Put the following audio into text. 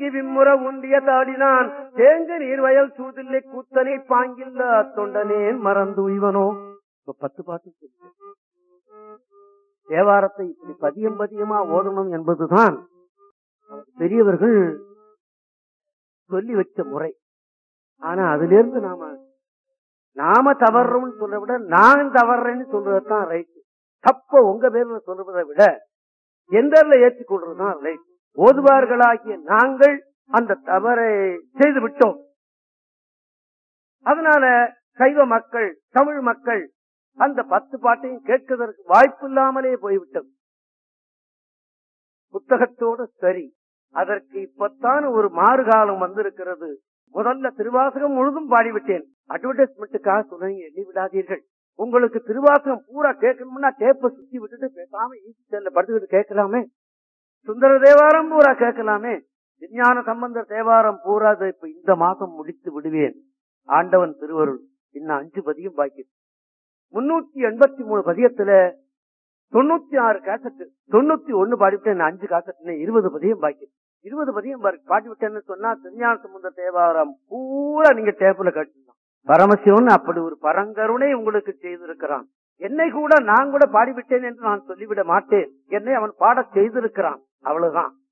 தீங்கி விம்முற உண்டிய தாடினான் தேங்க நீர்வயல் சூதில்லை கூத்தனை பாங்கில்ல தொண்டனேன் மறந்து உய்வனோ இப்ப பத்து பாட்டு சொல்லிட்டேன். தேவாரத்தை இப்படி பதியம் பதியமா ஓதணும் என்பதுதான் பெரியவர்கள் சொல்லி வச்ச முறை ஆனா அதுல இருந்து நாம நாம தவறுறோம்னு சொல்றதை விட நான் தவறுறேன்னு சொல்றதுதான் ரைட் தப்ப உங்க பேர்ல சொல்றதை விட எந்தர்ல ஏற்றிக் கொள்றதுதான் ரைட் ஓதுவார்களாகிய நாங்கள் அந்த தவறை செய்து விட்டோம் அதனால சைவ மக்கள் தமிழ் மக்கள் அந்த பத்து பாட்டையும் கேட்கதற்கு வாய்ப்பு இல்லாமலே போய்விட்டது புத்தகத்தோடு சரி அதற்கு இப்பத்தான் ஒரு மாறுகாலம் வந்திருக்கிறது முதல்ல திருவாசகம் முழுதும் பாடிவிட்டேன் அட்வர்டைஸ்மெண்ட்டுக்காக சொல்றீங்க எண்ணி விடாதீர்கள் உங்களுக்கு திருவாசகம் பூரா கேட்கணும்னா டேப்பை சுத்தி விட்டுட்டு பேசாம ஈசி செல்ல படுத்துக்கிட்டு கேட்கலாமே சுந்தர தேவாரம் பூரா கேட்கலாமே விஞ்ஞான சம்பந்த தேவாரம் பூரா இதை இப்ப இந்த மாசம் முடித்து விடுவேன் ஆண்டவன் திருவருள் இன்னும் அஞ்சு பதியம் பாக்கி முன்னூத்தி எண்பத்தி மூணு பதியத்துல தொண்ணூத்தி ஆறு கேசட்டு தொண்ணூத்தி ஒண்ணு பாடிவிட்டேன் இன்னும் அஞ்சு கேசட்டு இருபது பதியம் பாக்கி இருபது பதியம் பாரு- பாடி விட்டேன்னு சொன்னா திருஞான சம்பந்த தேவாரம் பூரா நீங்க டேப்புல கட்டலாம் பரமசிவன் அப்படி ஒரு பரங்கருணை உங்களுக்கு செய்திருக்கிறான் என்னை கூட நான் கூட பாடிவிட்டேன் என்று நான் சொல்லிவிட மாட்டேன் என்னை அவன் பாடச் செய்திருக்கிறான் அவ்வளவுதான்